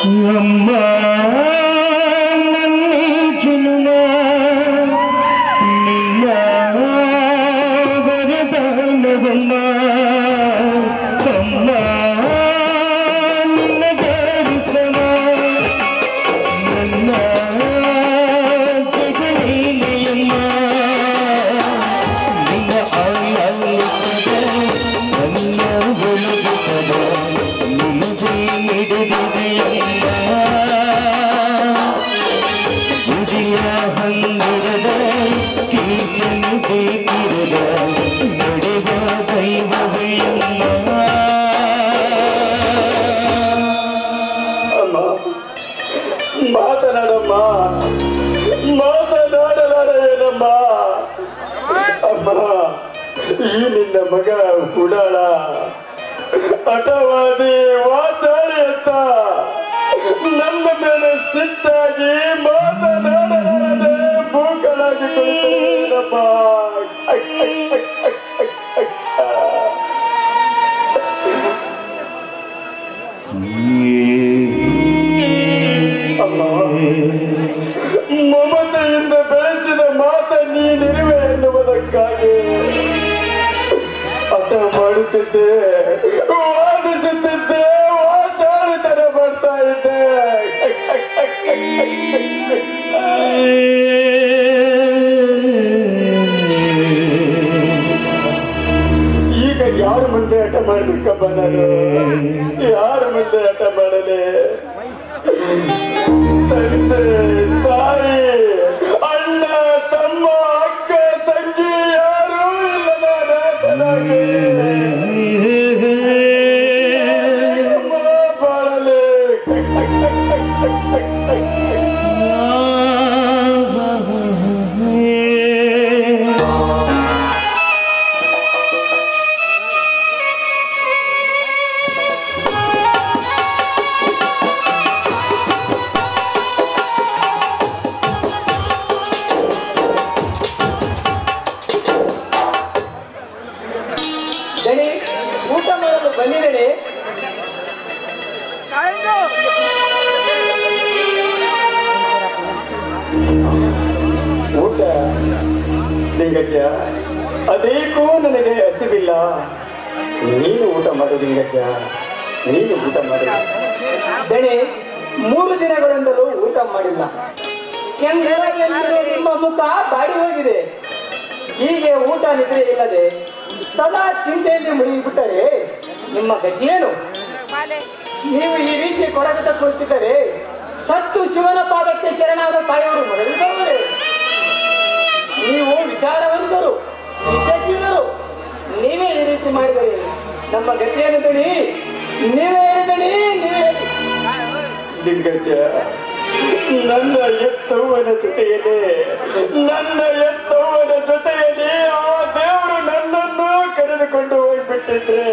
ಅಮ್ಮ ನನ್ನ ಜನ್ಮ ನಿನ್ನ ವರದಾನವಮ್ಮ ಅಮ್ಮ ನಿನ್ನ ದರ್ಶನ ನನ್ನ ಜಗನೇನೆಯಮ್ಮ ನಿನ್ನ ಆಯಾಲಿಸದ ನನ್ನ ಒಳಗುತ್ತದ ನಿನಗೆ ಮಿಡಿದಿದೆಯಮ್ಮ ಗುಡಿಯ ಹಂದಿರದ ಕೀಚನ ಬೇಕಿರದ ನಡೆವ ದೈವವೆಯಮ್ಮ ಅಮ್ಮ ಮಾತನಾಡಮ್ಮ ಮಾತನಾಡಲಾರೇನಮ್ಮ ಅಮ್ಮ ಈ ನಿನ್ನ ಮಗ ಹುಡಾಳ ಹಠವಾದಿ ವಾಚಾಳಿ ಅಂತ ನಮ್ಮ ಮೇಲೆ ಸಿಟ್ಟಾಗಿ ಮಾತನಾಡಲಾರದೆ ಮೂಕಳಾಗಿ ಕುಳಿತೇನಮ್ಮ ಅಮ್ಮ ಮಮತೆಯಿಂದ ಬೆಳೆಸಿದ ಮಾತ ನೀನಿರುವೆ ಎನ್ನುವುದಕ್ಕಾಗಿ ಹಠ ಮಾಡುತ್ತಿದ್ದೆ ವಾದಿಸುತ್ತಿದ್ದೆ ವಾಚಾಳಿತನ ಮಾಡ್ತಾ ಇದ್ದೆ ಈಗ ಯಾರ ಮುಂದೆ ಹಠ ಮಾಡ್ಬೇಕಪ್ಪ ನಾನು ಯಾರ ಮುಂದೆ ಹಠ ಮಾಡಲಿ ತಂದೆ ತಾಯಿ ಅಣ್ಣ ತಮ್ಮ ಅಕ್ಕ ತಂಗಿ ಯಾರೂ ಇಲ್ಲದ ನಾಥನಾಗಿ ಅಮ್ಮ ಬಾಳಲಿ ದಣಿ ಊಟ ಮಾಡಲು ಬಂದಿದ್ದೇನೆ ಊಟ ಲಿಂಗಜ್ಜ ಅದೇಕೋ ನನಗೆ ಹಸಿವಿಲ್ಲ ನೀನು ಊಟ ಮಾಡು ಲಿಂಗಜ್ಜ ನೀನು ಊಟ ಮಾಡು ದಣಿ ಮೂರು ದಿನಗಳಿಂದಲೂ ಊಟ ಮಾಡಿಲ್ಲ ಕೆಂಗರಾಗಿರೋ ನಿಮ್ಮ ಮುಖ ಬಾಡಿ ಹೋಗಿದೆ ಹೀಗೆ ಊಟ ನಿದ್ರೆ ಇಲ್ಲದೆ ಸದಾ ಚಿಂತೆಯಲ್ಲಿ ಮುಳುಗಿಬಿಟ್ಟರೆ ನಿಮ್ಮ ಗತಿಯೇನು ನೀವು ಈ ರೀತಿ ಕೊಡಗದ ಕುಳಿತಿದ್ದರೆ ಸತ್ತು ಶಿವನ ಪಾದಕ್ಕೆ ಶರಣಾದ ತಾಯಿಯವರು ಮರಳಿದವರೇ ನೀವು ವಿಚಾರವಂತರು ವಿದ್ಯಾಶೀಲರು ನೀವೇ ಈ ರೀತಿ ಮಾಡಿದರೆ ನಮ್ಮ ಗತಿಯನ್ನು ದಣಿ ನೀವೇ ಹೇಳಿದಣಿ ನೀವೇ ಹೇಳಿ ಲಿಂಗಜ್ಜ ನನ್ನ ಎತ್ತವ್ವನ ಜೊತೆಯಲ್ಲಿ ನನ್ನ ಎತ್ತವ್ವನ ಜೊತೆಯಲ್ಲಿ ಆ ದೇವರು ನನ್ನನ್ನು ಕರೆದುಕೊಂಡು ಹೋಗ್ಬಿಟ್ಟಿದ್ರೆ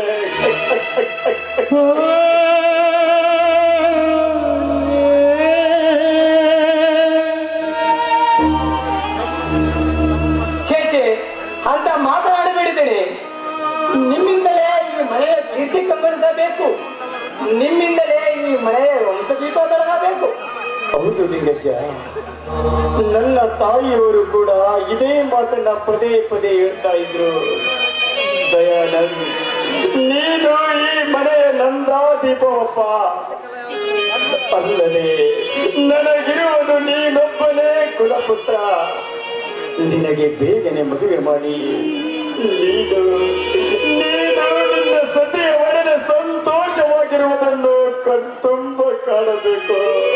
ಛೇ ಛೇ ಅಂತ ಮಾತನಾಡಬೇಡಿದ್ದೇನೆ ನಿಮ್ಮಿಂದಲೇ ಈ ಮನೆಯ ಕೀರ್ತಿ ಕಂಬಳಿಸಬೇಕು ನಿಮ್ಮಿಂದಲೇ ಈ ಮನೆಯ ವಂಶದೀಪ ಬೆಳಗಬೇಕು ಹೌದು ಲಿಂಗಜ್ಜ ನನ್ನ ತಾಯಿಯವರು ಕೂಡ ಇದೇ ಮಾತನ್ನ ಪದೇ ಪದೇ ಹೇಳ್ತಾ ಇದ್ರು ದಯಾನಂದ್ ನೀನು ಈ ಮನೆಯ ನಂದಾದೀಪವಪ್ಪ ಅಲ್ಲದೆ ನನಗಿರುವುದು ನೀನೊಬ್ಬನೇ ಕುಲಪುತ್ರ ನಿನಗೆ ಬೇಗನೆ ಮದುವೆ ಮಾಡಿ ನೀನು ನೀನು ನಿನ್ನ ಸತಿಯ ಒಡನೆ ಸಂತೋಷವಾಗಿರುವುದನ್ನು ಕಣ್ತುಂಬ ಕಾಣಬೇಕು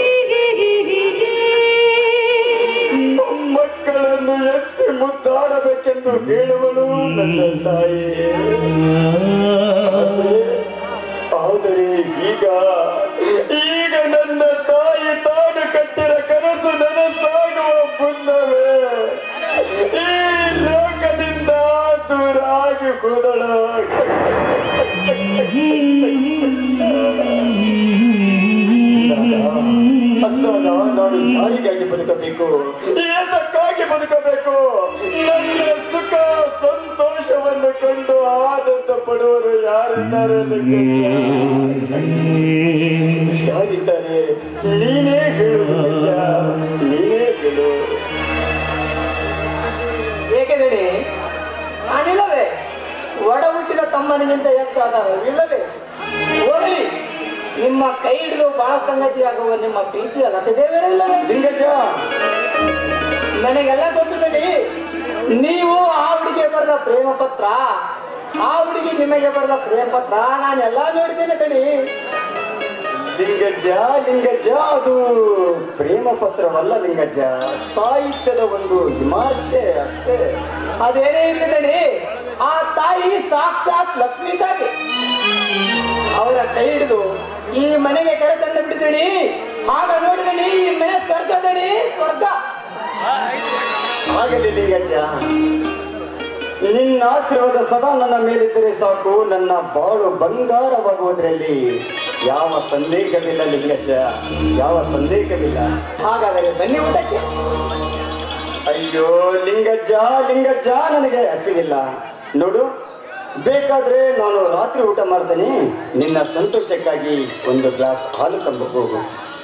ಮಕ್ಕಳನ್ನು ಎತ್ತಿ ಮುದ್ದಾಡಬೇಕೆಂದು ಹೇಳುವಳು ನನ್ನ ತಾಯಿ ಆದರೆ- ಆದರೆ ಈಗ ಈಗ ನನ್ನ ತಾಯಿ ತಾನು ಕಟ್ಟಿರ ಕನಸು ನನಸಾಗುವ ಮುನ್ನವೇ ಈ ಲೋಕದಿಂದ ದೂರಾಗಿ ಹೋದಳು ಅಂದಾಗ ನಾನು ಯಾರಿಗಾಗಿ ಬದುಕಬೇಕು ಏತಕ್ಕಾಗಿ ಬದುಕಬೇಕು ನನ್ನ ಸುಖ ಸಂತೋಷ ಸಂತೋಷವನ್ನು ಕಂಡು ಆನಂದ ಪಡುವರು ಯಾರಿದ್ದಾರೆ ಲಿಂಗಜ್ಜ? ಯಾರಿದ್ದಾರೆ ನೀನೇ ಹೇಳು ಲಿಂಗಜ್ಜ. ನೀನೇ ಹೇಳು ಏಕೆ ದಣಿ ನಾನಿಲ್ಲವೇ ಒಡ ಹುಟ್ಟಿದ ತಮ್ಮನಿಗಿಂತ ಹೆಚ್ಚಾದ ಇಲ್ಲವೇ ಹೋಗಲಿ ನಿಮ್ಮ ಕೈ ಹಿಡಿದು ಬಾಳ ಸಂಗತಿಯಾಗುವ ನಿಮ್ಮ ಪ್ರೀತಿಯ ಲತದೇವರಿಲ್ಲವೇ ಲಿಂಗಜ್ಜ ನನಗೆಲ್ಲ ಗೊತ್ತು ದಣಿ ನೀವು ಆ ಹುಡುಗಿಗೆ ಬರೆದ ಪ್ರೇಮ ಪತ್ರ ಆ ಹುಡುಗಿ ನಿಮಗೆ ಬರೆದ ಪ್ರೇಮ ಪತ್ರ ನಾನೆಲ್ಲ ನೋಡಿದ್ದೇನೆ ದಣಿ ಲಿಂಗಜ್ಜ ಲಿಂಗಜ್ಜ ಅದು ಪ್ರೇಮ ಪತ್ರವಲ್ಲ ಲಿಂಗಜ್ಜ ಸಾಹಿತ್ಯದ ಒಂದು ವಿಮರ್ಶೆ ಅಷ್ಟೇ ಅದೇನೇ ಇರಲಿ ದಣಿ ಆ ತಾಯಿ ಸಾಕ್ಷಾತ್ ಲಕ್ಷ್ಮೀ ತಾಯಿ ಅವರ ಕೈ ಹಿಡಿದು ಈ ಮನೆಗೆ ಕರೆ ತಂದು ಬಿಟ್ಟಿದಣಿ ಆಗ ನೋಡಿದಣಿ ಈ ಮನೆ ಸ್ವರ್ಗದಣಿ ಸ್ವರ್ಗ ಆಗಲಿ ಲಿಂಗಜ್ಜ ನಿನ್ನ ಆಶೀರ್ವಾದ ಸದಾ ನನ್ನ ಮೇಲಿದ್ದರೆ ಸಾಕು ನನ್ನ ಬಾಳು ಬಂಗಾರವಾಗುವುದರಲ್ಲಿ ಯಾವ ಸಂದೇಹವಿಲ್ಲ ಲಿಂಗಜ್ಜ ಯಾವ ಸಂದೇಹವಿಲ್ಲ ಹಾಗಾದರೆ ಬನ್ನಿ ಊಟಕ್ಕೆ ಅಯ್ಯೋ ಲಿಂಗಜ್ಜ ಲಿಂಗಜ್ಜ ನನಗೆ ಹಸಿವಿಲ್ಲ ನೋಡು ಬೇಕಾದ್ರೆ ನಾನು ರಾತ್ರಿ ಊಟ ಮಾಡ್ತೇನೆ ನಿನ್ನ ಸಂತೋಷಕ್ಕಾಗಿ ಒಂದು ಗ್ಲಾಸ್ ಹಾಲು ತಂದು ಹೋಗು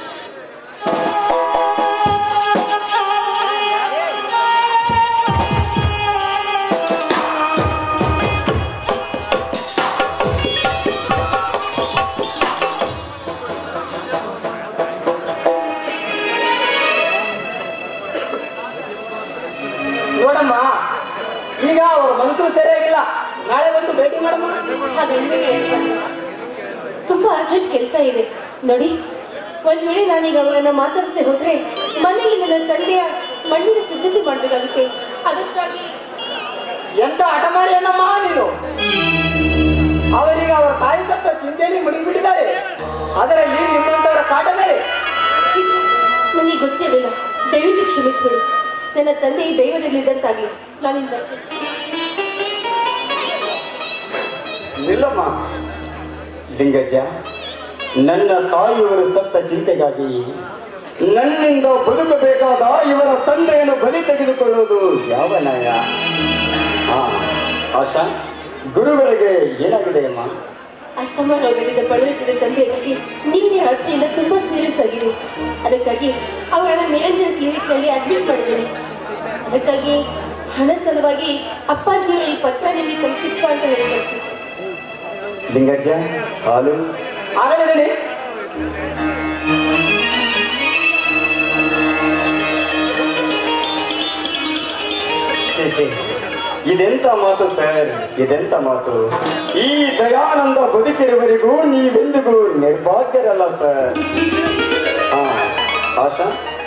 ನೋಡಮ್ಮ ಈಗ ಅವ್ರ ಮನಸ್ಸು ಸರಿಯಾಗಿಲ್ಲ ನಾಳೆ ಬಂದು ಭೇಟಿ ಮಾಡಮ್ಮ ಹಾಗಂದ್ರೆ ಬನ್ನಿ ತುಂಬಾ ಅರ್ಜೆಂಟ್ ಕೆಲಸ ಇದೆ ನೋಡಿ ಒಂದ್ ವೇಳೆ ನಾನೀಗ ಅವರನ್ನ ಮಾತಾಡಿಸದೆ ಹೋದ್ರೆ ಮನೆಯಲ್ಲಿ ನನ್ನ ತಂದೆಯ ಮಣ್ಣಿನ ಸಿದ್ಧತೆ ಮಾಡ್ಬೇಕಾಗುತ್ತೆ ಅದಕ್ಕಾಗಿ ಎಂತ ಹಠಮಾರಿ ಅನ್ನಮ್ಮ ನೀನು ಅವರಿಗೆ ಅವರ ತಾಯಿ ಸತ್ತ ಚಿಂತೆಯಲ್ಲಿ ಮುಳುಗಿಬಿಟ್ಟಿದ್ದಾರೆ ಅದರಲ್ಲಿ ನಿಮ್ಮಂತವರ ಕಾಟ ಬೇರೆ ಛೀ, ಛೀ, ನನಗೆ ಗೊತ್ತಿರಲಿಲ್ಲ ದಯವಿಟ್ಟು ಕ್ಷಮಿಸ್ಬಿಡಿ ನನ್ನ ತಂದೆ ಈ ದೈವದಲ್ಲಿದ್ದಂತಾಗಿ ನಾನಿನ್ ಬರ್ತೀನಿ ನಿಲ್ಲಮ್ಮ ಲಿಂಗಜ್ಜ ನನ್ನ ತಾಯಿಯವರು ಸತ್ತ ಚಿಂತೆಗಾಗಿ ನನ್ನಿಂದ ಬದುಕಬೇಕಾದ ಇವರ ತಂದೆಯನ್ನು ಬಲಿ ತೆಗೆದುಕೊಳ್ಳುವುದು ಯಾವ ನ್ಯಾಯ ಹಾ ಆಶಾ ಗುರುಗಳಿಗೆ ಏನಾಗಿದೆ ಅಮ್ಮ ಅಸ್ತಮ ರೋಗದಿಂದ ಬಳಲುತ್ತಿದ್ದ ತಂದೆಯ ಬಗ್ಗೆ ನಿನ್ನೆ ರಾತ್ರಿಯಿಂದ ತುಂಬಾ ಸೀರಿಯಸ್ ಆಗಿದೆ ಅದಕ್ಕಾಗಿ ಅವರನ್ನ ನಿರಂಜನ ಕ್ಲಿನಿಕ್ನಲ್ಲಿ ಅಡ್ಮಿಟ್ ಮಾಡಿದ್ದೇನೆ ಅದಕ್ಕಾಗಿ ಹಣ ಸಲುವಾಗಿ ಅಪ್ಪಾಜಿಯವರು ಈ ಪತ್ರ ನಿಮಗೆ ತಲುಪಿಸುವ ಅಂತ ಹೇಳಿ ಕಳಿಸಿದ್ರು ಲಿಂಗಜ್ಜ ಹಾಲು ಆಗಲೇ ದಣಿ ಛೇ, ಛೇ. ಇದೆಂತ ಮಾತು ಸರ್ ಇದೆಂತ ಮಾತು ಈ ದಯಾನಂದ ಬದುಕಿರುವವರೆಗೂ ನೀವೆಂದಿಗೂ ನಿರ್ಭಾಗ್ಯರಲ್ಲ ಸರ್ ಹಾ ಆಶಾ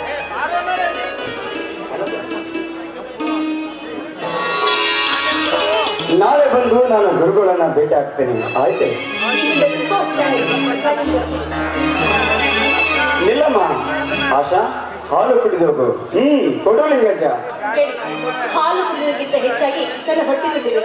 ನಾಳೆ ಬಂದು ನಾನು ಗುರುಗಳನ್ನ ಭೇಟಿ ಆಗ್ತೇನೆ ಆಯ್ತು ನಿಮ್ಮಿಂದ ತುಂಬಾ ಉಪಕಾರ ಆಯ್ತು. ನಾನು ಬರ್ತೀನಿ. ನಿಲ್ಲಮ್ಮ ಆಶಾ ಹಾಲು ಕುಡಿದು ಹೋಗು ಹ್ಮ್ ಕೊಡು ಲಿಂಗಜ್ಜ ಹೇಳಿ ಹಾಲು ಕುಡಿಯೋದಕ್ಕಿಂತ ಹೆಚ್ಚಾಗಿ ನನ್ನ ಹೊಟ್ಟೆ ತುಂಬಿದೆ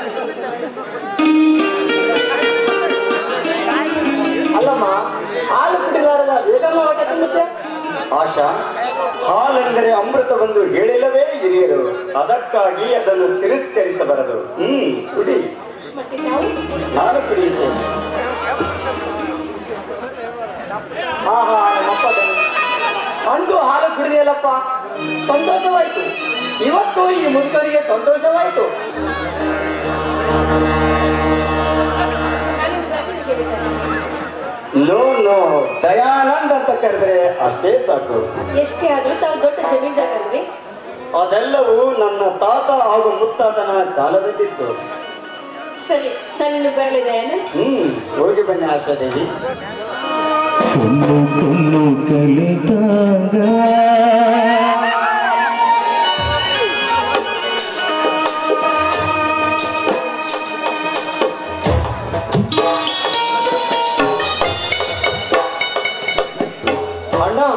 ಅಲ್ಲಮ್ಮ ಹಾಲು ಕುಡಿಲಾರದ ಬೇಗಮ್ಮ ಹೊಟ್ಟೆ ತುಂಬುತ್ತೆ ಆಶಾ ಹಾಲೆಂದರೆ ಅಮೃತವೆಂದು ಹೇಳಿಲ್ಲವೇ ಹಿರಿಯರು ಅದಕ್ಕಾಗಿ ಅದನ್ನು ತಿರಸ್ಕರಿಸಬಾರದು ಹ್ಮ್ ಕುಡಿ ಮತ್ತೆ ನಾವು ನಾನು ಕುಡಿಯುತ್ತೇನೆ ಆಹಾ ನಮ್ಮಪ್ಪ ದಣಿ. ಅಂದು ಹಾಲು ಕುಡಿದೆಯಲ್ಲಪ್ಪ ಸಂತೋಷವಾಯ್ತು ಇವತ್ತು ಈ ಮುದುಕರಿಗೆ ಸಂತೋಷವಾಯ್ತು ನಾನಿನ್ನು ಬರ್ತೀನಿ ಕೇಳಿದ್ದಾರೆ ನೋ ನೋ ದಯಾನಂದ್ ಅಂತ ಕರೆದ್ರೆ ಅಷ್ಟೇ ಸಾಕು ಎಷ್ಟೇ ಆದ್ರೂ ತಾವು ದೊಡ್ಡ ಜಮೀನ್ದಾರಲ್ರಿ ಅದೆಲ್ಲವೂ ನನ್ನ ತಾತ ಹಾಗೂ ಮುತ್ತಾತನ ಕಾಲದಲ್ಲಿತ್ತು ಸರಿ ನಾನಿನ್ನು ಬರಲಿದೆ ಹ್ಮ್ ಹೋಗಿ ಬನ್ನಿ ಆಶಾದೇವಿ ಹುಲ್ಲು ಹುಲ್ಲು ಕಲಿತಾಗ ಅಣ್ಣ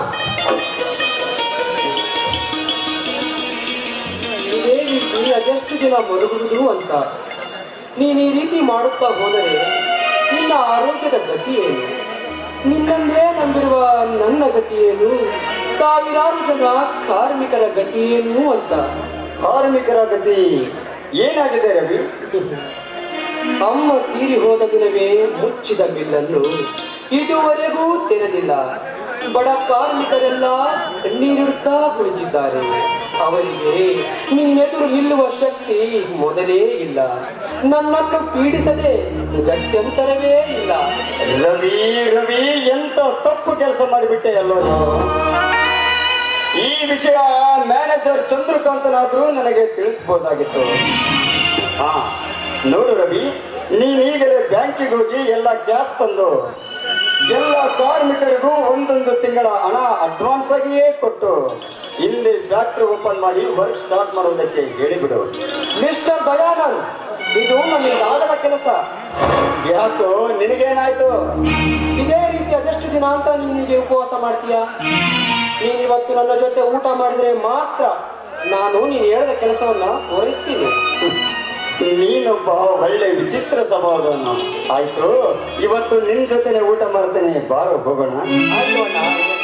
ಇದೇ ರೀತಿ ಅದೆಷ್ಟು ದಿನ ಮರುಗುವುದು ಅಂತ ನೀನು ಈ ರೀತಿ ಮಾಡುತ್ತಾ ಹೋದರೆ ನಿನ್ನ ಆರೋಗ್ಯದ ಗತಿ ಏನು ನಿನ್ನನ್ನೇ ನಂಬಿರುವ ನನ್ನ ಗತಿ ಏನು ಸಾವಿರಾರು ಜನ ಕಾರ್ಮಿಕರ ಗತಿ ಏನು ಅಂತ ಕಾರ್ಮಿಕರ ಗತಿ ಏನಾಗಿದೆ ರವಿ ಅಮ್ಮ ತೀರಿ ಹೋದ ದಿನವೇ ಮುಚ್ಚಿದ ಮಿಲ್ಲನ್ನು ಇದುವರೆಗೂ ತೆರೆದಿಲ್ಲ ಬಡ ಕಾರ್ಮಿಕರೆಲ್ಲ ಕಣ್ಣೀರಿಡುತ್ತಾ ಕುಳಿತಿದ್ದಾರೆ ಅವರಿಗೆ ನಿನ್ನೆದುರು ನಿಲ್ಲುವ ಶಕ್ತಿ ಮೊದಲೇ ಇಲ್ಲ ನನ್ನನ್ನು ಪೀಡಿಸದೆ ಗತ್ಯಂತರವೇ ಇಲ್ಲ ರವಿ ರವಿ ಎಂತ ತಪ್ಪು ಕೆಲಸ ಮಾಡಿಬಿಟ್ಟೆ ಅಲ್ಲೋ ನೀನು ಈ ವಿಷಯ ಮ್ಯಾನೇಜರ್ ಚಂದ್ರಕಾಂತನಾದ್ರೂ ನನಗೆ ತಿಳಿಸ್ಬೋದಾಗಿತ್ತು ಹಾ ನೋಡು ರವಿ ನೀನೀಗಲೇ ಬ್ಯಾಂಕಿಗೆ ಹೋಗಿ ಎಲ್ಲ ಕ್ಯಾಶ್ ತಂದು ಎಲ್ಲ ಕಾರ್ಮಿಕರಿಗೂ ಒಂದೊಂದು ತಿಂಗಳ ಹಣ ಅಡ್ವಾನ್ಸ್ ಆಗಿಯೇ ಕೊಟ್ಟು ಹಿಂದೆ ಫ್ಯಾಕ್ಟ್ರಿ ಓಪನ್ ಮಾಡಿ ವರ್ಕ್ ಸ್ಟಾರ್ಟ್ ಮಾಡೋದಕ್ಕೆ ಹೇಳಿಬಿಡು ಮಿಸ್ಟರ್ ದಯಾನಂದ್ ಇದು ನಮ್ಮಿಂದ ಆಗದ ಕೆಲಸ ಯಾಕೋ ನಿನಗೇನಾಯ್ತು ಇದೇ ರೀತಿ ಅದೆಷ್ಟು ದಿನ ಅಂತ ನೀನು ಹೀಗೆ ಉಪವಾಸ ಮಾಡ್ತೀಯ ನೀನು ಇವತ್ತು ನನ್ನ ಜೊತೆ ಊಟ ಮಾಡಿದ್ರೆ ಮಾತ್ರ ನಾನು ನೀನು ಹೇಳಿದ ಕೆಲಸವನ್ನ ತೋರಿಸ್ತೀನಿ ನೀನೊಬ್ಬ ಒಳ್ಳೆ ವಿಚಿತ್ರ ಸ್ವಭಾವದವನು ಆಯ್ತು ಇವತ್ತು ನಿನ್ ಜೊತೆನೆ ಊಟ ಮಾಡ್ತೇನೆ ಬಾರೋ ಹೋಗೋಣ ಆಯ್ತು ಅಣ್ಣ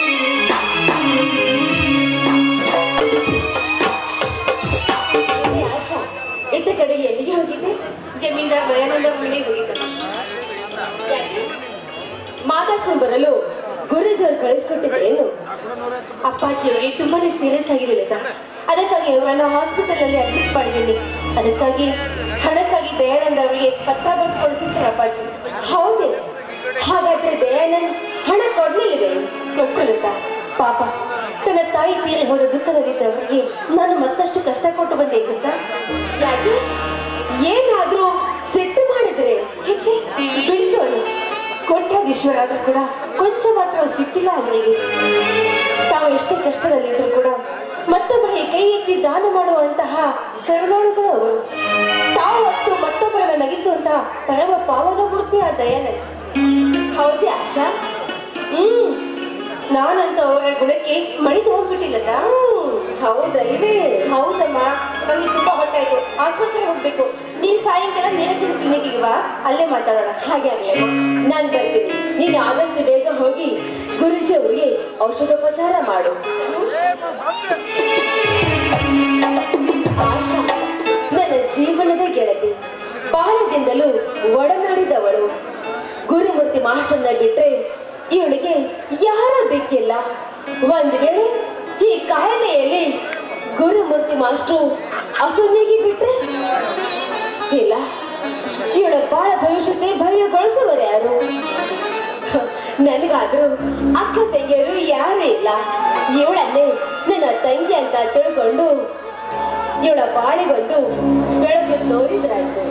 ಏ ಆಶಾ ಇತ್ತ ಕಡೆ ಎಲ್ಲಿಗೆ ಹೋಗಿದ್ದೆ ಜಮೀನ್ದಾರ್ ದಯಾನಂದ ಮನೆಗೆ ಹೋಗಿದ್ದೆ ಯಾಕೆ ಮಾತಾಡ್ಸ್ಕೊಂಡು ಬರಲು ಗುರುಜರು ಕಳಿಸ್ಕೊಟ್ಟಿದ್ದೇನು ಅಪ್ಪಾಜಿಯವರಿಗೆ ತುಂಬಾನೇ ಸೀರಿಯಸ್ ಆಗಿರಲಿಲ್ಲ ಅದಕ್ಕಾಗಿ ಅವರನ್ನು ಹಾಸ್ಪಿಟಲ್ ಅಲ್ಲಿ ಅಡ್ಮಿಟ್ ಮಾಡಿದ್ದೀನಿ ಅದಕ್ಕಾಗಿ ಹಣಕ್ಕಾಗಿ ದಯಾನಂದ್ ಅವರಿಗೆ ಪತ್ರ ಬರೆದು ಕೊಡಿಸಿದ್ರು ಅಪ್ಪಾಜಿ ಹೌದೇ ಹಾಗಾದ್ರೆ ದಯಾನಂದ್ ಹಣ ಕೊಡ್ಲಿಲ್ವೇ ಕೊಟ್ಟರುತ್ತ ಪಾಪ ನನ್ನ ತಾಯಿ ತೀರಿ ಹೋದ ದುಃಖದಲ್ಲಿದ್ದವರಿಗೆ ನಾನು ಮತ್ತಷ್ಟು ಕಷ್ಟ ಕೊಟ್ಟು ಬಂದೆ ಗೊತ್ತಾ ಯಾಕೆ ಏನಾದ್ರೂ ಸಿಟ್ಟು ಮಾಡಿದ್ರೆ ಛೀ ಬಿಟ್ಟು ಅದು ಕೋಟ್ಯಾಧೀಶ್ವರ ಆದ್ರೂ ಕೂಡ ಕೊಂಚ ಮಾತ್ರ ಸಿಟ್ಟಿಲ್ಲ ಅವರಿಗೆ ತಾವು ಎಷ್ಟೇ ಕಷ್ಟದಲ್ಲಿದ್ರು ಕೂಡ ಮತ್ತೊಬ್ಬರಿಗೆ ಕೈ ಎತ್ತಿ ದಾನ ಮಾಡುವಂತಹ ಕರುಣಾಳುಗಳು ಅವರು ತಾವು ಹೊತ್ತು ಮತ್ತೊಬ್ಬರನ್ನ ನಗಿಸುವಂತಹ ಪರಮ ಪಾವನ ಮೂರ್ತಿ ಆ ದಯಾನಂದ್ ಹೌದೇ ಆಶಾ ಹ್ಮ್ ನಾನಂತ ಅವರ ಗುಣಕ್ಕೆ ಮಣಿದು ಹೋಗ್ಬಿಟ್ಟಿಲ್ಲದ ಹೌದಲ್ವೇ ಹೌದಮ್ಮ ನನಗೆ ತುಂಬಾ ಹೊತ್ತಾಯ್ತು ಆಸ್ಪತ್ರೆಗೆ ಹೋಗ್ಬೇಕು ನೀನ್ ಸಾಯಂಕಾಲ ನಿರಂಜನ ಕ್ಲಿನಿಕ್ಗೆ ಬಾ ಅಲ್ಲೇ ಮಾತಾಡೋಣ ಹಾಗೆ ಆಗ್ಲಿ ಅಮ್ಮ ನಾನ್ ಬರ್ತೀನಿ ನೀನು ಆದಷ್ಟು ಬೇಗ ಹೋಗಿ ಗುರುಜಿ ಅವರಿಗೆ ಔಷಧೋಪಚಾರ ಮಾಡು ಆಶಾ ನನ್ನ ಜೀವನದ ಗೆಳತಿ ಬಾಲ್ಯದಿಂದಲೂ ಒಡನಾಡಿದವಳು ಗುರುಮೂರ್ತಿ ಮಾಸ್ಟರ್ನ ಬಿಟ್ರೆ ಇವಳಿಗೆ ಯಾರೂ ದಿಕ್ಕಿಲ್ಲ ಒಂದು ವೇಳೆ ಈ ಕಾಯಿಲೆಯಲ್ಲಿ ಗುರುಮೂರ್ತಿ ಮಾಸ್ಟ್ರು ಅಸುನಿಗೆ ಬಿಟ್ರೆ ಇಲ್ಲ ಇವಳ ಬಾಳ ಭವಿಷ್ಯತೆ ಭವ್ಯಗೊಳಿಸುವರು ಯಾರು ಹ, ನನಗಾದ್ರೂ ಅಕ್ಕ ತಂಗಿಯರು ಯಾರು ಇಲ್ಲ ಇವಳನ್ನೇ ನನ್ನ ತಂಗಿ ಅಂತ ತಿಳ್ಕೊಂಡು ಇವಳ ಬಾಳಿಗೊಂದು ಬೆಳಕು ತೋರಿದ್ರಾಯ್ತು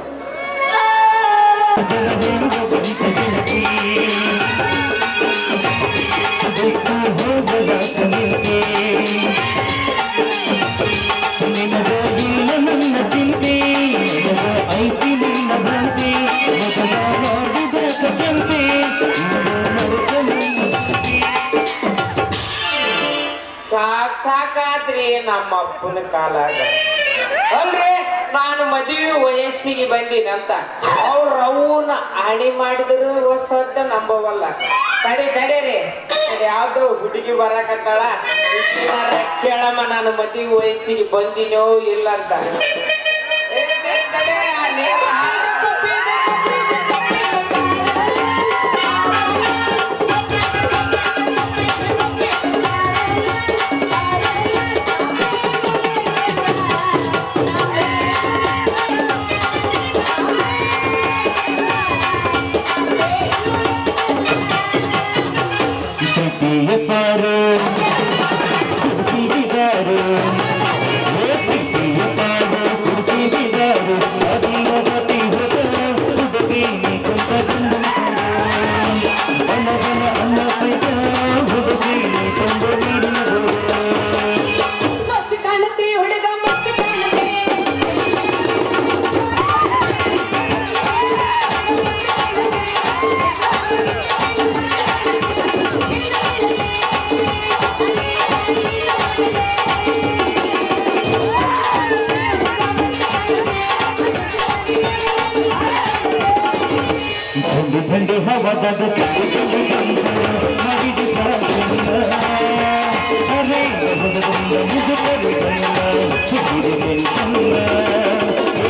ಸಾಕ್ ಸಾಕಾದ್ರಿ ನಮ್ಮ ಅಪ್ಪನ ಕಾಲಾಗ ಅಲ್ರಿ ನಾನು ಮದುವೆ ವಯಸ್ಸಿಗೆ ಬಂದಿನಂತ ಅವ್ರ ಅವನ ಹಣಿ ಮಾಡಿದ್ರು ಹೊಸದ ನಂಬವಲ್ಲ ತಡಿ ತಡೀರಿ ತಡಿ ಯಾವ್ದೋ ಹುಡುಗಿ ಬರಾಕತ್ತಾಳ ಈಕಿನಾರ ಕೇಳಮ್ಮ ನಾನು ಮದುವೆ ವಯಸ್ಸಿಗೆ ಬಂದಿನೋ ಇಲ್ಲ ಅಂತ ಏ, ತಡಿ, ತಡಿ, ಆ ನೀರು ಹಾಯ್ದ ಪಪ್ಪಿ ಇದೆ, ಪಪ್ಪಿ ಇದೆ, ಪಪ್ಪಿ ಇದೆ. ಪ್ರೀತಿಯ ಪಾರು ಕುಡಿದಾರು ಪ್ರೀತಿಯ ಪಾರು ಕುಡಿದಾರು ಅದಿಲವತಿ ಹೊರ ಹುಡುಗಿ ಕೊಂತ ಬನ ಬನ ಅನ್ನ ಪೈಸ ಹುಡುಗಿ ಕೊಂದ ಮಸ್ತ್ ಕಾಣುತ್ತೆ ಹುಡುಗ ಮಸ್ತ್ ಕಾಣುತ್ತೆ ಥಂಡಿ ಥಂಡಿ ಹವಾದಾಗ ಮಾಡಿದ ಅರೆ ಮುಜುಗರ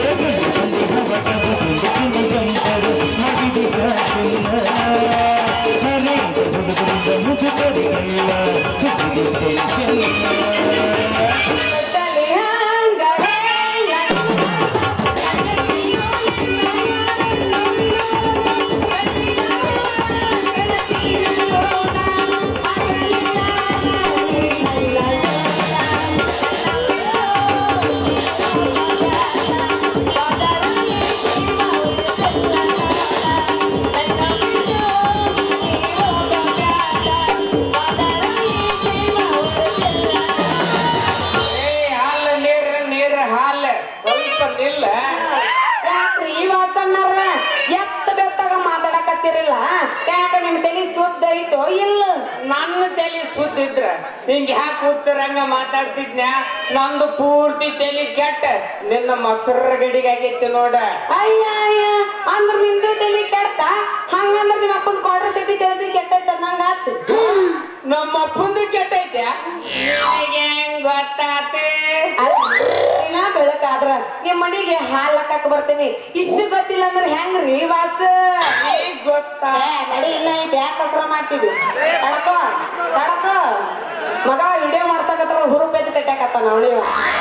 ಮಾತಾಡ್ತಿರಲ್ಲ ಯಾಕ ನಿಮ್ ತಲೆ ಸುದ್ದ ಐತೋ ಇಲ್ಲ ನನ್ನ ತಲೆ ಸುದ್ದಿದ್ರ ಹಿಂಗ ಯಾಕೆ ಹುಚ್ಚರಂಗ ಮಾತಾಡ್ತಿದ್ನ್ಯಾ ನಂದು ಪೂರ್ತಿ ತಲೆ ಕೆಟ್ಟ ನಿನ್ನ ಮೊಸರ ಗಡಿಗಾಗೈತಿ ನೋಡ ಅಯ್ಯ ಅಯ್ಯ ಅಂದ್ರ ನಿಂದು ತಲೆ ಕೆಡ್ತ ಹಂಗಂದ್ರ ನಿಮ್ಮ ಅಪ್ಪನ ಕ್ವಾರ್ಟರ್ ಶೆಟ್ಟಿ ತಿಳಿದು ಕೆಟ್ಟೈತ ಅನ್ನಂಗ ಆತು ನಮ್ಮ ಅಪ್ಪಂದು ಕೆಟ್ಟೈತೆ ನಿನಗೆ ಹೆಂಗ್ ಗೊತ್ತಾತೆ ದಿನ ಬೆಳಕಾದ್ರ ನಿಮ್ ಮನಿಗೆ ಹಾಲ್ ಹಾಕಕ್ ಬರ್ತೀನಿ ಇಷ್ಟು ಗೊತ್ತಿಲ್ಲ ಅಂದ್ರೆ ಹೆಂಗ್ರಿ ವಾಸ ಈಗ ಗೊತ್ತಾ ಏ, ನಡಿ ಇಲ್ಲ ಐತೆ ಯಾಕೆ ಕಸರ ಮಾಡ್ತಿದ್ವಿ ತಡಕೋ ತಡಕೋ ಮಗ ವಿಡಿಯೋ ಮಾಡ್ಸಕತ್ರ ಹುರುಪ್ ಎದ್ದು ಕಟ್ಟಾಕತ್ತಾನ ಅವನಿವ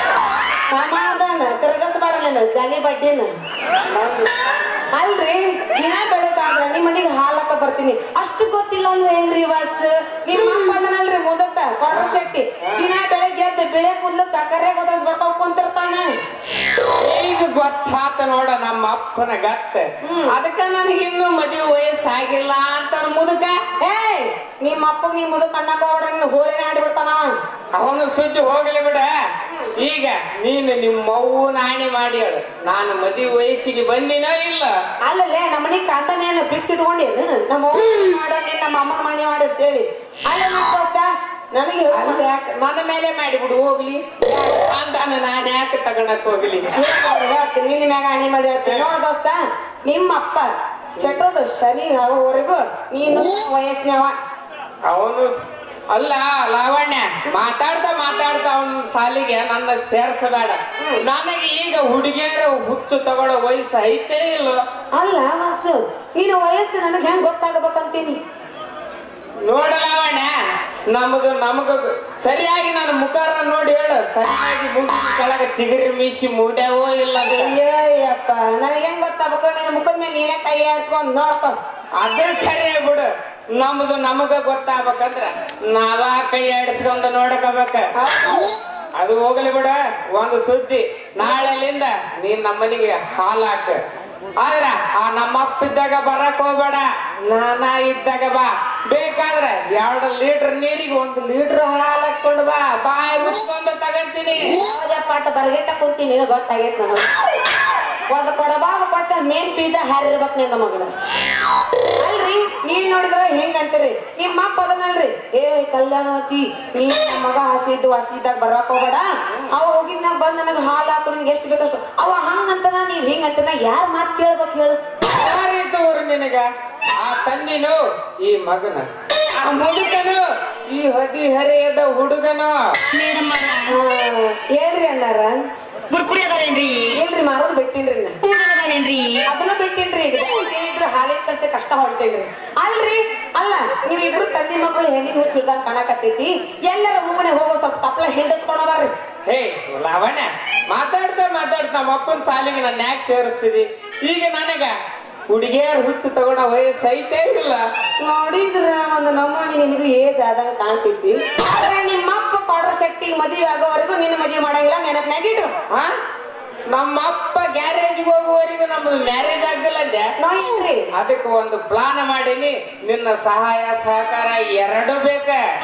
ಸಮಾಧಾನ ತಿರ್ಗಸ್ಬೇಡ ನೀನು ಜಾಲಿ ಬಡ್ಡಿನ ಅಲ್ರಿ ದಿನ ಬೆಳಕಾದ್ರ ನಿಮ್ ಮನಿಗೆ ಹಾಲ್ ಹಾಕ ಬರ್ತೀನಿ ಅಷ್ಟು ಗೊತ್ತಿಲ್ಲ ಅಂದ್ರೆ ಹೆಂಗ್ರಿ ವಾಸ್ ನಿಮ್ಮ ಅಪ್ಪ ಅದನಲ್ರಿ ಮುದಕ್ಕ ಕೊಡ್ರ ಶೆಟ್ಟಿ ದಿನ ಬೆಳಗ್ಗೆ ಎದ್ದು ಬೆಳೆ ಕೂದ್ಲಕ್ಕ ಕರೆ ಗೊತ್ತಸ್ ಬರ್ಕೊಂಡ್ ಕುಂತಿರ್ತಾನ ಈಗ ಗೊತ್ತಾತ ನೋಡ ನಮ್ಮ ಅಪ್ಪನ ಗತ್ತ ಅದಕ್ಕ ನನಗಿನ್ನೂ ಮದುವೆ ವಯಸ್ಸಾಗಿಲ್ಲ ಅಂತ ಮುದುಕ ಏಯ್ ನಿಮ್ಮ ಅಪ್ಪ ನೀ ಮುದಕ್ ಅನ್ನಕ ಹೋಗ್ರ ಹೋಳಿನ ಆಡ್ಬಿಡ್ತಾನವ ಅವನು ಸುದ್ದಿ ಹೋಗಲಿ ಬಿಡ ಈಗ ನೀನು ನಿಮ್ಮ ಅವ್ವನ ಹಾನಿ ಮಾಡಿ ಹೇಳು ನಾನು ಮದುವೆ ವಯಸ್ಸಿಗೆ ಬಂದಿನೋ ಇಲ್ಲ ಅಲ್ಲಲ್ಲೇ ನಮ್ಮನಿ ಕಾಂತಾನೇನು ಫಿಕ್ಸ್ ಇಟ್ಕೊಂಡೇನು ನಮ್ಮ ಅವ್ವನ್ ಮಾಡೋ ನೀನ್ ನಮ್ಮ ಅಮ್ಮನ ಮಾಡಿ ಮಾಡಿ ಅಂತೇಳಿ ಅಲ್ಲ ನೋಡ್ಸೋತ ನನಗೆ ಅಲ್ಲ ಯಾಕೆ ನನ್ನ ಮೇಲೆ ಮಾಡಿಬಿಡು ಹೋಗ್ಲಿ ಅಂತಾನ ನಾನು ಯಾಕೆ ತಗೊಳಕ್ ಹೋಗ್ಲಿ ಹೇಳ್ತೀನಿ ನಿನ್ನ ಮ್ಯಾಗ ಹಣಿ ಮಾಡಿ ಹೇಳ್ತೀನಿ ನೋಡ ದೋಸ್ತ ನಿಮ್ಮ ಅಪ್ಪ ಚಟದ ಶನಿ ಆಗೋವರೆಗೂ ನೀನು ವಯಸ್ಸಿನವ ಅವನು ಅಲ್ಲ ಲಾವಣ್ಯ ಮಾತಾಡ್ತಾ ಮಾತಾಡ್ತಾ ಅವನ ಸಾಲಿಗೆ ನನ್ನ ಸೇರ್ಸಬೇಡ ನನಗೆ ಈಗ ಹುಡುಗಿಯರ ಹುಚ್ಚು ತಗೊಳ್ಳೋ ವಯಸ್ಸು ಐತೇ ಇಲ್ಲ ಅಲ್ಲ ವಾಸು ನಿನ್ನ ವಯಸ್ಸು ನನಗೆ ಹೆಂಗ್ ಗೊತ್ತಾಗಬೇಕಂತೀನಿ ನೋಡ ಲಾವಣ್ಯ ನಮ್ದು ನಮಗ ಸರಿಯಾಗಿ ನನ್ನ ಮುಖಾರ ನೋಡಿ ಹೇಳು ಸರಿಯಾಗಿ ಮುಗಿದ ಕೆಳಗ ಚಿಗುರಿ ಮೀಸಿ ಮೂಡ್ಯಾವೋ ಇಲ್ಲ ಅಂತ. ಅಯ್ಯಯ್ಯಪ್ಪ ನನಗೆ ಹೆಂಗ್ ಗೊತ್ತಾಗಬೇಕು ನಿನ್ನ ಮುಖದ ಮೇಲೆ ನೀನೇ ಕೈ ಆಡ್ಸ್ಕೊಂಡ್ ನೋಡ್ಕೊ ಅದ್ರ ಖರೆ ಬಿಡು ನಮ್ದು ನಮಗ ಗೊತ್ತಾಗ್ಬೇಕಂದ್ರ ನಾವ ಕೈ ಆಡಿಸ್ಕೊಂಡ್ ನೋಡಕಬೇಕ ಅದು ಹೋಗ್ಲಿ ಬಿಡ ಒಂದು ಸುದ್ದಿ ನಾಳೆಲಿಂದ ನೀನ್ ನಮ್ಮನಿಗೆ ಹಾಲ್ ಹಾಕ ಆದ್ರ ಆ ನಮ್ಮಪ್ಪ ಇದ್ದಾಗ ಬರಕ್ ಹೋಗ್ಬೇಡ ನಾನ ಇದ್ದಾಗ ಬಾ ಬೇಕಾದ್ರ ಎರಡು ಲೀಟರ್ ನೀರಿಗೆ ಒಂದು ಲೀಟರ್ ಹಾಲ್ ಹಾಕೊಂಡು ಬಾ ಬಾಯಿ ಮುಚ್ಕೊಂಡು ತಗಂತೀನಿ ಯಾವುದೇ ಪಾಠ ಬರಗೆಟ್ಟ ಕುಂತೀನಿ ನಿನಗೆ ಗೊತ್ತಾಗೈತೆ ನನಗೆ ಒಂದು ಕೊಡಬಾರ್ದು ಕೊಟ್ಟ ಮೇನ್ ಬೀಜ ಹಾರಿರ್ಬೇಕು ನಿನ್ನ ಮಗನ ಅಲ್ರಿ ನೀವ್ ನೋಡಿದ್ರ ಹೆಂಗ್ ಅಂತೀರಿ ನಿಮ್ಮ ಅಪ್ಪ ಅದನ್ನಲ್ರಿ ಏ ಕಲ್ಯಾಣವತಿ ನೀ ನಮ್ಮ ಮಗ ಹಸಿದ್ದು ಹಸಿದಾಗ ಬರಕ್ ಹೋಗ್ಬೇಡ ಅವ ಹೋಗಿದ್ನಾಗ ಬಂದ್ ನನಗೆ ಹಾಲು ಹಾಕು ನಿನ್ಗೆ ಎಷ್ಟು ಬೇಕಷ್ಟು ಅವ ಹಂಗಂತನ ನೀವ್ ಹಿಂಗ್ ಅಂತೀರ ಯಾರ್ ಮಾತ್ ಕೇಳ್ಬೇಕು ಹೇಳು ಯಾರಿದ್ದವರು ನಿನಗ ಆ ತಂದಿನು ಈ ಮಗನ ಆ ಮುದುಕನು ಈ ಹದಿ ಹರಿಯದ ಹುಡುಗನು ಆ, ಹೇಳ್ರಿ ಅಣ್ಣಾರ ಬುರ್ಕುಡಿ ಅದಾರೇನ್ರಿ ಇಲ್ರಿ ಮಾರೋದು ಬಿಟ್ಟಿನ್ರಿ ನಾ ಊಟ ಅದಾರೇನ್ರಿ ಅದನ್ನ ಬಿಟ್ಟಿನ್ರಿ ಈಗ ಏನಿದ್ರು ಹಾಲಿನ ಕಲ್ಸೆ ಕಷ್ಟ ಹೊಂಟೇನ್ರಿ ಅಲ್ರಿ ಅಲ್ಲ ನೀವ್ ಇಬ್ರು ತಂದೆ ಮಕ್ಕಳು ಹೆಣ್ಣಿನ ಹುಚ್ಚಿಡ್ದಂಗ್ ಕಾಣಕತ್ತೈತಿ ಎಲ್ಲರ ಮುಂಗಡೆ ಹೋಗೋ ಸ್ವಲ್ಪ ತಪ್ಪಲ ಹಿಂಡಸ್ಕೊಂಡ ಬರ್ರಿ ಹೇ ಲಾವಣ್ಯ ಮಾತಾಡ್ತಾ ಮಾತಾಡ್ತಾ ನಮ್ಮ ಅಪ್ಪನ ಸಾಲಿಗೆ ನನ್ನ ಯಾಕೆ ಸೇರಿಸ್ತಿದಿ ಈಗ ನನಗ ಹುಡುಗಿಯರ್ ಹುಚ್ಚು ತಗೊಂಡ ವಯಸ್ಸು ಐತೇ ಇಲ್ಲ ನೋಡಿದ್ರ ಒಂದು ನಮ್ಮನಿ ನಿನಗೂ ಏಜ್ ಆದಂಗ ಕಾಣ್ತೈತಿ ಆದ್ರೆ ನಿಮ್ಮ ಅಪ್ಪ ಕೊಡ್ರ ಶಕ್ತಿ ಮದುವೆ ಆಗೋವರೆಗೂ ನಿನ್ನ ಮದುವೆ ಮಾಡಂಗಿಲ್ಲ ನೆನಪಿನಾಗ ಇಡು ಹಾ ನಮ್ಮ ಅಪ್ಪ ಗ್ಯಾರೇಜ್ ಹೋಗುವವರೆಗೂ ನಮ್ದು ಮ್ಯಾರೇಜ್ ಆಗ್ದಿಲ್ಲ ಅಂದೆ ನೋಡ್ರಿ ಅದಕ್ಕೆ ಒಂದು ಪ್ಲಾನ್ ಮಾಡೀನಿ ನಿನ್ನ ಸಹಾಯ ಸಹಕಾರ ಎರಡು ಬೇಕ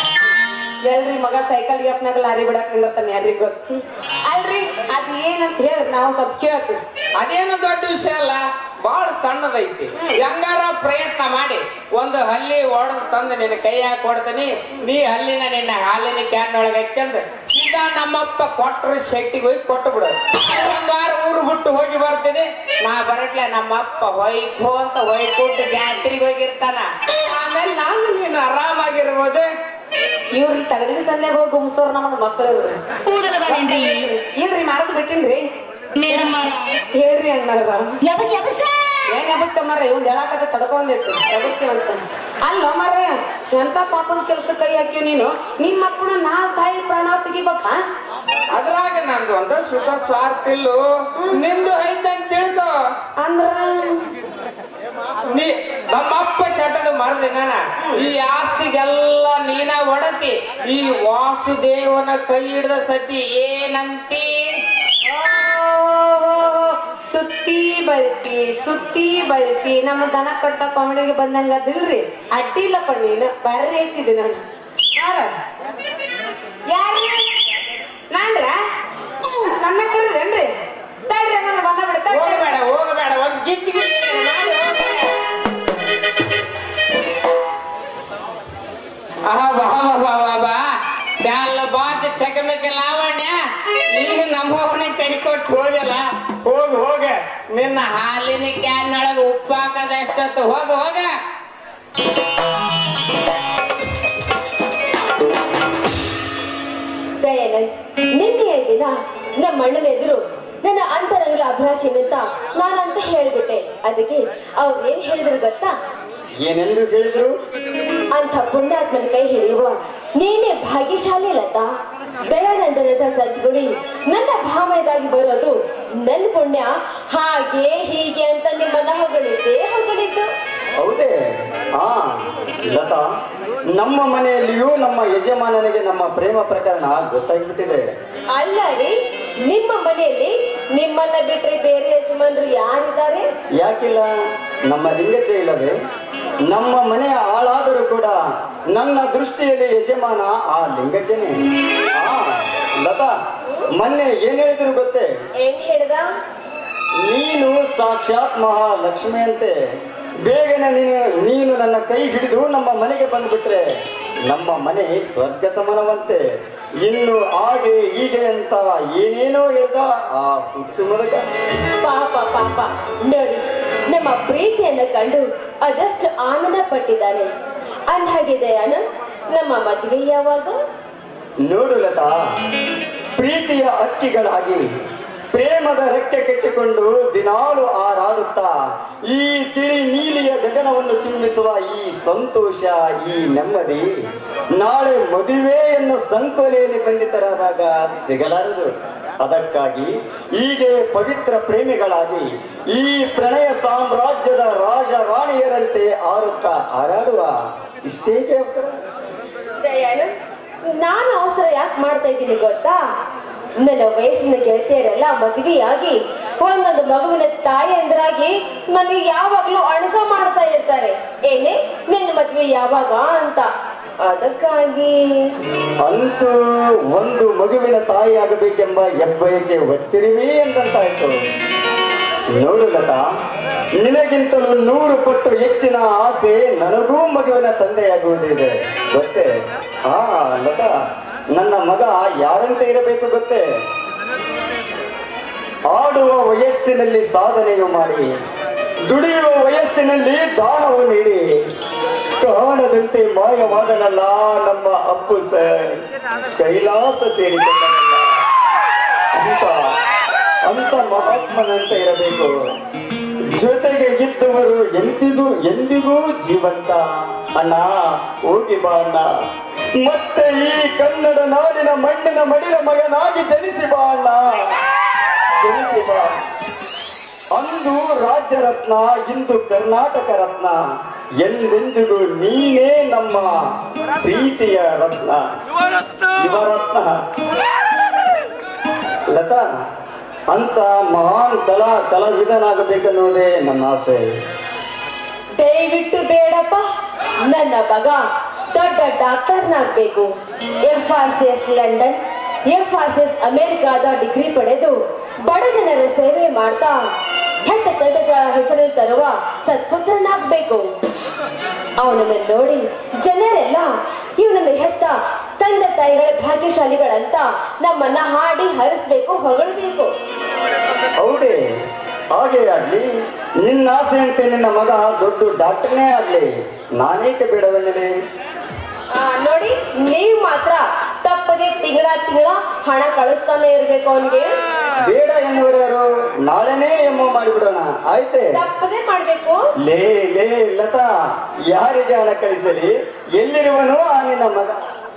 ಎಲ್ರಿ ಮಗ ಸೈಕಲ್ ಗ್ಯಾಪ್ನಾಗ ಲಾರಿ ಬಿಡಕ್ ನಿಂದಿರ್ತಾನೆ ಯಾರಿಗ್ ಗೊತ್ತು ಅಲ್ರಿ ಅದ್ ಏನಂತ ಹೇಳಿ ನಾವು ಸ್ವಲ್ಪ ಕೇಳ್ತೀವಿ ಅದೇನು ದೊಡ್ಡ ವಿಷಯ ಅಲ್ಲ ಬಹಳ ಸಣ್ಣದೈತಿ ಹೆಂಗಾರ ಪ್ರಯತ್ನ ಮಾಡಿ ಒಂದು ಹಲ್ಲಿ ಒಡೆದು ತಂದು ನಿನ್ನ ಕೈಯಾಗ ಕೊಡ್ತೀನಿ ನೀ ಹಲ್ಲಿನ ನಿನ್ನ ಹಾಲಿನ ಕ್ಯಾನ್ ಒಳಗೆ ಹಾಕ್ಯಂದು ಸೀದಾ ನಮ್ಮಪ್ಪ ಕೊಟ್ರ ಶೆಟ್ಟಿಗೆ ಹೋಗಿ ಕೊಟ್ಟು ಬಿಡು ಒಂದ್ ವಾರ ಊರು ಬಿಟ್ಟು ಹೋಗಿ ಬರ್ತೀನಿ ನಾ ಬರಟ್ಲೆ ನಮ್ಮಪ್ಪ ಹೊಯ್ಕೋ ಅಂತ ಹೊಯ್ಕೊಟ್ಟು ಜಾತ್ರೆಗೆ ಹೋಗಿರ್ತಾನ ಆಮೇಲೆ ನಾನು ನೀನು ಆರಾಮಾಗಿರ್ಬೋದು ಇವ್ರಿ ತಗಡಿನ ಸಂದ್ಯಾಗ ಹೋಗಿ ಗುಮ್ಸೋರ್ ನಮ್ಮನ್ನ ಮಕ್ಕಳು ಊಟ ಅದಾರೇನ್ರಿ ಇಲ್ರಿ ಮಾರದ್ ಬಿಟ್ಟಿನ್ರಿ ಮೇಡಮ್ ಹೇಳ್ರಿ ಅಣ್ಣಾರ ಯಬಸ್ ಯಬಸ್ ಏನ್ ಎಬಸ್ತ ಮರ ಇವ್ನ್ ಹೇಳಾಕತ್ತ ತಡ್ಕೊಂಡಿಟ್ಟು ಎಬಸ್ತೀವಂತ ಅಲ್ಲ ಮರ ಎಂತ ಪಾಪನ್ ಕೆಲ್ಸ ಕೈ ಹಾಕ್ಯೋ ನೀನು ನಿಮ್ಮ ಅಪ್ಪನ ನಾ ಸಾಯಿ ಪ್ರಾಣ ತೆಗಿಬೇಕಾ ಅದ್ರಾಗ ನಂದು ಒಂದ ಸುಖ ಸ್ವಾರ್ಥ ಇಲ್ಲೋ ನಿಂದು ಐತಂತ ತಿಳ್ಕೊ ಅಂದ್ರ ನೀ ನಮ್ಮಪ್ಪ ಚಟದ ಮರದಿನ ಈ ಆಸ್ತಿಗೆಲ್ಲ ನೀನ ಒಡತಿ ಈ ವಾಸುದೇವನ ಕೈ ಹಿಡ್ದ ಸತಿ ಏನಂತಿ ಓ, ಸುತ್ತಿ ಬಳಸಿ ಸುತ್ತಿ ಬಳಸಿ ನಮ್ಮ ದನ ಕಟ್ಟ ಕಾಮಿಡಿಗೆ ಬಂದಂಗ ಅದಿಲ್ರಿ ಅಡ್ಡಿಲ್ಲಪ್ಪ ನೀನು ಬರ್ರಿ ಐತಿದ್ದೆ ನಾನು ಯಾರ ಯಾರ ನಾನ್ರ ನನ್ನ ಕರೀರೇನ್ರಿ ತಡ್ರಿ ಹಂಗಂದ್ರೆ ಬಂದ ಬಿಡ ಹೋಗಬೇಡ ಹೋಗಬೇಡ ಒಂದು ಗಿಚ್ಚಿ ಗಿಚ್ಚಿ ಮಾಡಿ ಹೋಗ್ರಿ. ನಿನ್ನ ಹಾಲಿನ ಕ್ಯಾನ್ ಒಳಗೆ ಉಪ್ಪು ಹಾಕದಷ್ಟೊತ್ತು ಹೋಗ ಹೋಗ ದಯಾನಂದ್ ನಿನ್ನೆಯ ದಿನ ನಮ್ಮ ಅಣ್ಣನ ಎದುರು ನನ್ನ ಅಂತರಂಗಲ ಅಭಿಲಾಷೆನಂತ ನಾನಂತ ಹೇಳ್ಬಿಟ್ಟೆ ಅದಕ್ಕೆ ಅವ್ರು ಏನ್ ಹೇಳಿದ್ರು ಗೊತ್ತಾ ಏನೆಂದು ಹೇಳಿದ್ರು ಅಂಥ ಪುಣ್ಯಾತ್ಮನ ಕೈ ಹಿಡಿಯುವ ನೀನೇ ಭಾಗ್ಯಶಾಲಿ ಲತಾ ದಯಾನಂದನದ ಸದ್ಗುಣಿ ನನ್ನ ಭಾಮಯದಾಗಿ ಬರೋದು ನನ್ನ ಪುಣ್ಯ ಹಾಗೆ ಹೀಗೆ ಅಂತ ನಿಮ್ಮನ್ನ ಹೊಗಳಿದ್ದೆ ಹೊಗಳಿದ್ದು ಹೌದೇ ಆ ಲತಾ ನಮ್ಮ ಮನೆಯಲ್ಲಿಯೂ ನಮ್ಮ ಯಜಮಾನನಿಗೆ ನಮ್ಮ ಪ್ರೇಮ ಪ್ರಕರಣ ಗೊತ್ತಾಗ್ಬಿಟ್ಟಿದೆ ಅಲ್ಲ ರೀ ನಿಮ್ಮ ಮನೆಯಲ್ಲಿ ನಿಮ್ಮನ್ನ ಬಿಟ್ರೆ ಬೇರೆ ಯಜಮಾನ್ರು ಯಾರಿದ್ದಾರೆ ಯಾಕಿಲ್ಲ ನಮ್ಮ ಲಿಂಗಚೆ ಇಲ್ಲವೇ ನಮ್ಮ ಮನೆಯ ಆಳಾದರೂ ಕೂಡ ನನ್ನ ದೃಷ್ಟಿಯಲ್ಲಿ ಯಜಮಾನ ಆ ಲಿಂಗಜ್ಜನೇ ಆ ಲತಾ ಮೊನ್ನೆ ಏನ್ ಹೇಳಿದ್ರು ಗೊತ್ತೇ ಏನ್ ಹೇಳ್ದ ನೀನು ಸಾಕ್ಷಾತ್ ಮಹಾಲಕ್ಷ್ಮಿ ಅಂತೆ ಬೇಗನೆ ನೀನು ನೀನು ನನ್ನ ಕೈ ಹಿಡಿದು ನಮ್ಮ ಮನೆಗೆ ಬಂದ್ಬಿಟ್ರೆ ನಮ್ಮ ಮನೆ ಸ್ವರ್ಗ ಸಮಾನವಂತೆ ಇನ್ನು ಹಾಗೆ ಹೀಗೆ ಅಂತ ಏನೇನೋ ಹೇಳ್ದ ಆ ಹುಚ್ಚು ಮದಕ ಪಾಪ ಪಾಪ ನೋಡಿ ನಮ್ಮ ಪ್ರೀತಿಯನ್ನ ಕಂಡು ಅದಷ್ಟು ಆನಂದ ಪಟ್ಟಿದ್ದಾನೆ ಅಂದ್ಹಾಗೆ ದಯಾನಂದ್ ನಮ್ಮ ಮದುವೆ ಯಾವಾಗ ನೋಡು ಲತಾ ಪ್ರೀತಿಯ ಅಕ್ಕಿಗಳಾಗಿ ಪ್ರೇಮದ ರೆಕ್ಕೆ ಕಟ್ಟಿಕೊಂಡು ದಿನಾಲು ಹಾರಾಡುತ್ತಾ ಈ ತಿಳಿ ನೀಲಿಯ ಗಗನವನ್ನು ಚುಂಬಿಸುವ ಈ ಸಂತೋಷ ಈ ನೆಮ್ಮದಿ ನಾಳೆ ಮದುವೆಯನ್ನು ಸಂಕೋಲೆಯಲ್ಲಿ ಬಂಧಿತರಾದಾಗ ಸಿಗಲಾರದು ಅದಕ್ಕಾಗಿ ಹೀಗೆ ಪವಿತ್ರ ಪ್ರೇಮಿಗಳಾಗಿ ಈ ಪ್ರಣಯ ಸಾಮ್ರಾಜ್ಯದ ರಾಜ ರಾಣಿಯರಂತೆ ಆರುತ್ತಾ ಹಾರಾಡುವ ಇಷ್ಟೇಕೆ ಅವಸರ ದಯಾನಂದ್ ನಾನು ಅವಸರ ಯಾಕೆ ಮಾಡ್ತಾ ಇದ್ದೀನಿ ಗೊತ್ತಾ ನನ್ನ ವಯಸ್ಸಿನ ಗೆಳತಿಯರೆಲ್ಲ ಮದುವೆಯಾಗಿ ಒಂದೊಂದು ಮಗುವಿನ ತಾಯಿಯಂದ್ರಾಗಿ ನನಗೆ ಯಾವಾಗ್ಲೂ ಅಣಕ ಮಾಡ್ತಾ ಇರ್ತಾರೆ ಏನೇ ನಿನ್ನ ಮದುವೆ ಯಾವಾಗ ಅಂತ ಅದಕ್ಕಾಗಿ ಅಂತೂ ಒಂದು ಮಗುವಿನ ತಾಯಿಯಾಗಬೇಕೆಂಬ ಹೆಬ್ಬಯಕೆ ಒತ್ತಿರುವೆ ಎಂದಂತಾಯ್ತು ನೋಡು ಲತಾ ನಿನಗಿಂತಲೂ ನೂರು ಪಟ್ಟು ಹೆಚ್ಚಿನ ಆಸೆ ನನಗೂ ಮಗುವಿನ ತಂದೆಯಾಗುವುದಿದೆ ಗೊತ್ತೇ ಹಾ ಲತಾ ನನ್ನ ಮಗ ಯಾರಂತೆ ಇರಬೇಕು ಗೊತ್ತೇ ಆಡುವ ವಯಸ್ಸಿನಲ್ಲಿ ಸಾಧನೆಯು ಮಾಡಿ ದುಡಿಯುವ ವಯಸ್ಸಿನಲ್ಲಿ ದಾನವು ನೀಡಿ ಕಾಣದಂತೆ ಮಾಯವಾದನಲ್ಲ ನಮ್ಮ ಅಪ್ಪು ಸರ್ ಕೈಲಾಸ ಸೇರಿಕೊಂಡನಲ್ಲ ಅಂತ ಅಂತ ಮಹಾತ್ಮನಂತ ಇರಬೇಕು ಜೊತೆಗೆ ಇದ್ದವರು ಎಂದಿಗೂ ಎಂದಿಗೂ ಜೀವಂತ ಅಣ್ಣ ಹೋಗಿ ಬಾ ಅಣ್ಣ ಮತ್ತೆ ಈ ಕನ್ನಡ ನಾಡಿನ ಮಣ್ಣಿನ ಮಡಿಲ ಮಗನಾಗಿ ಜನಿಸಿ ಬಾ ಅಣ್ಣ ಜನಿಸಿ ಬಾ ಅಂದು ರಾಜ್ಯ ರತ್ನ ಇಂದು ಕರ್ನಾಟಕ ರತ್ನ ಎಂದೆಂದಿಗೂ ನೀನೇ ನಮ್ಮ ಪ್ರೀತಿಯ ರತ್ನ ಯುವರತ್ನ ಲತಾ ಅಂತ ಮಹಾನ್ ಕಲಾ ಕಲಾವಿದನಾಗಬೇಕನ್ನೋದೇ ನನ್ನ ಆಸೆ ದಯವಿಟ್ಟು ಬೇಡಪ್ಪ ನನ್ನ ಮಗ ದೊಡ್ಡ ಡಾಕ್ಟರ್ನಾಗ್ಬೇಕು F R C S London F R C S ಅಮೆರಿಕಾದ ಡಿಗ್ರಿ ಪಡೆದು ಬಡ ಜನರ ಸೇವೆ ಮಾಡ್ತಾ ಹೆತ್ತ ತಂದೆಗಳ ಹೆಸರನ್ನು ತರುವ ಸತ್ಪುತ್ರನಾಗ್ಬೇಕು ಅವನನ್ನು ನೋಡಿ ಜನರೆಲ್ಲ ಇವನನ್ನು ಹೆತ್ತ ತಂದೆ ತಾಯಿಗಳ ಭಾಗ್ಯಶಾಲಿಗಳಂತ ನಮ್ಮನ್ನ ಹಾಡಿ ಹರಿಸ್ಬೇಕು ಹೊಗಳಬೇಕು ಹೌದೇ ಹಾಗೆ ಆಗ್ಲಿ ನಿನ್ನ ಆಸೆಯಂತೆ ನಿನ್ನ ಮಗ ದೊಡ್ಡ ಡಾಕ್ಟರ್ನೇ ಆಗ್ಲಿ ನಾನೇಕೆ ಬೇಡವನ್ನೇ ಆ, ನೋಡಿ ನೀವು ಮಾತ್ರ ತಪ್ಪದೆ ತಿಂಗಳ ತಿಂಗಳ ಹಣ ಕಳಿಸ್ತಾನೆ ಇರ್ಬೇಕು ಅವನಿಗೆ ಬೇಡ ಎನ್ನುವರು ಯಾರು ನಾಳೆನೇ ಎಮ್ಮೋ ಮಾಡಿಬಿಡೋಣ ಆಯ್ತೆ ತಪ್ಪದೆ ಮಾಡ್ಬೇಕು ಲೇ ಲೇ ಲತಾ ಯಾರಿಗೆ ಹಣ ಕಳಿಸಲಿ ಎಲ್ಲಿರುವನು ಆ ನಿನ್ನ ಮಗ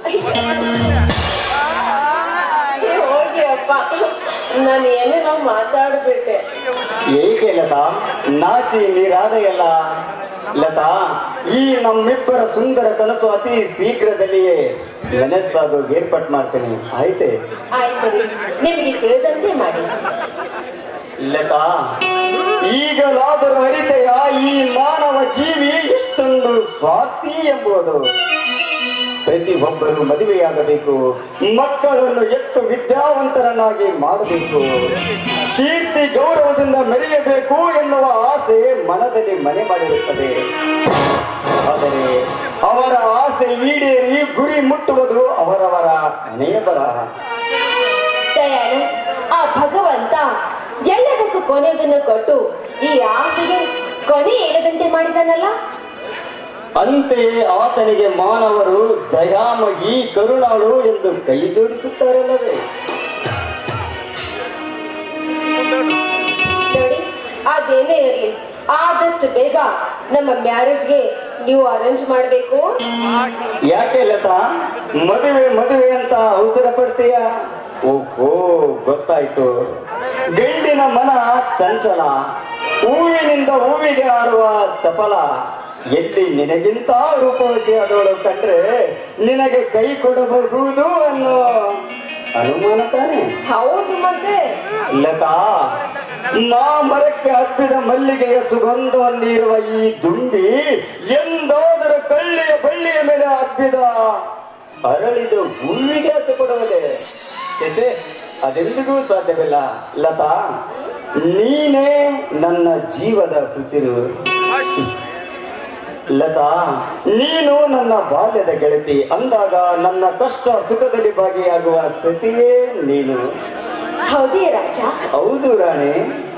ಛೀ, ಹೋಗಿ ಅಪ್ಪ ನಾನು ಏನೇನೋ ಮಾತಾಡ್ಬಿಟ್ಟೆ ಏಕೆ ಲತಾ ನಾಚಿ ನೀರಾದೆಯಲ್ಲ ಲತಾ ಈ ನಮ್ಮಿಬ್ಬರ ಸುಂದರ ಕನಸು ಅತಿ ಶೀಘ್ರದಲ್ಲಿಯೇ ನನಸಾಗೋ ಏರ್ಪಾಟ್ ಮಾಡ್ತೇನೆ ಆಯ್ತೆ ಆಯ್ತು ರೀ. ನಿಮಗೆ ತಿಳಿದಂತೆ ಮಾಡಿ ಲತಾ ಈಗಲಾದರೂ ಅರಿತೆಯ ಈ ಮಾನವ ಜೀವಿ ಎಷ್ಟೊಂದು ಸ್ವಾರ್ಥಿ ಎಂಬುದು ಪ್ರತಿಯೊಬ್ಬರು ಮದುವೆಯಾಗಬೇಕು ಮಕ್ಕಳನ್ನು ಎತ್ತು ವಿದ್ಯಾವಂತರನ್ನಾಗಿ ಮಾಡಬೇಕು ಕೀರ್ತಿ ಗೌರವದಿಂದ ಮೆರೆಯಬೇಕು ಎನ್ನುವ ಆಸೆ ಮನದಲ್ಲಿ ಮನೆ ಮಾಡಿರುತ್ತದೆ ಆದರೆ ಅವರ ಆಸೆ ಈಡೇರಿ ಗುರಿ ಮುಟ್ಟುವುದು ಅವರವರ ಹಣೆಯ ಬರಹ ದಯಾಳು ಆ ಭಗವಂತ ಎಲ್ಲದಕ್ಕೂ ಕೊನೆಯದನ್ನ ಕೊಟ್ಟು ಈ ಆಸೆಗೆ ಕೊನೆ ಏಳದಂತೆ ಮಾಡಿದಾನಲ್ಲ ಅಂತೆಯೇ ಆತನಿಗೆ ಮಾನವರು ದಯಾಮಗಿ ಕರುಣಾಳು ಎಂದು ಕೈ ಜೋಡಿಸುತ್ತಾರಲ್ಲವೇ ನೋಡಿ ಅದೇನೇ ಇರಲಿ ಆದಷ್ಟು ಬೇಗ ನಮ್ಮ ಮ್ಯಾರೇಜ್ಗೆ ನೀವು ಅರೇಂಜ್ ಮಾಡಬೇಕು ಯಾಕೆ ಲತಾ ಮದುವೆ ಮದುವೆ ಅಂತ ಅವಸರ ಪಡ್ತೀಯ ಓಹೋ ಗೊತ್ತಾಯ್ತು ಗಂಡಿನ ಮನ ಚಂಚಲ ಹೂವಿನಿಂದ ಹೂವಿಗೆ ಹಾರುವ ಚಪಲ ಎಲ್ಲಿ ನಿನಗಿಂತ ರೂಪವತಿ ಆದವಳು ಕಂಡ್ರೆ ನಿನಗೆ ಕೈ ಕೊಡಬಹುದು ಅನ್ನೋ ಅನುಮಾನ ತಾನೆ ಹೌದು ಮತ್ತೆ ಲತಾ ನಾ ಮರಕ್ಕೆ ಹಬ್ಬಿದ ಮಲ್ಲಿಗೆಯ ಸುಗಂಧವನ್ನಿರುವ ಈ ದುಂಬಿ ಎಂದಾದರೂ ಕಳ್ಳಿಯ ಬಳ್ಳಿಯ ಮೇಲೆ ಹಬ್ಬಿದ ಅರಳಿದ ಹೂವಿಗೆ ಹಸು ಕೊಡುವುದೇ ಶಶೆ ಅದೆಂದಿಗೂ ಸಾಧ್ಯವಿಲ್ಲ ಲತಾ ನೀನೇ ನನ್ನ ಜೀವದ ಉಸಿರು ಲತಾ ನೀನು ನನ್ನ ಬಾಲ್ಯದ ಗೆಳತಿ ಅಂದಾಗ ನನ್ನ ಕಷ್ಟ ಸುಖದಲ್ಲಿ ಭಾಗಿಯಾಗುವ ಸ್ಥಿತಿಯೇ ನೀನು ಹೌದೇ ರಾಜ ಹೌದು ರಾಣಿ